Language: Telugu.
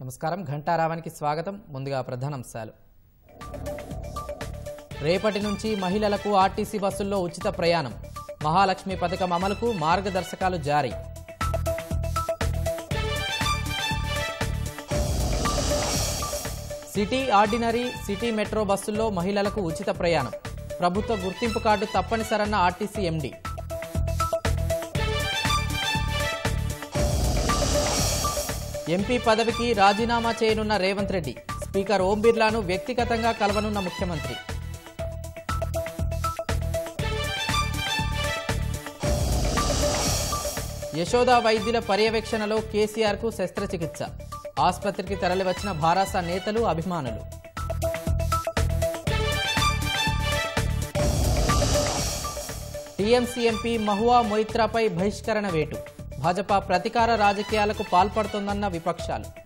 నమస్కారం ఘంటారావానికి స్వాగతం ముందుగా ప్రధానాంశాలు రేపటి నుంచి మహిళలకు ఆర్టీసీ బస్సుల్లో ఉచిత ప్రయాణం మహాలక్ష్మి పథకం అమలుకు మార్గదర్శకాలు జారీ సిటీ ఆర్డినరీ సిటీ మెట్రో బస్సుల్లో మహిళలకు ఉచిత ప్రయాణం ప్రభుత్వ గుర్తింపు కార్డు తప్పనిసరన్న ఆర్టీసీ ఎండీ ఎంపీ పదవికి రాజీనామా చేయనున్న రేవంత్ రెడ్డి స్పీకర్ ఓం బిర్లాను వ్యక్తిగతంగా కలవనున్న ముఖ్యమంత్రి యశోద వైద్యుల పర్యవేక్షణలో కేసీఆర్కు శస్త్రచికిత్స ఆసుపత్రికి తరలివచ్చిన భారాస నేతలు అభిమానులు టీఎంసీ ఎంపీ మహువా మొయిత్రాపై బహిష్కరణ వేటు భాజపా ప్రతీకార రాజకీయాలకు పాల్పడుతోందన్న విపక్షాలు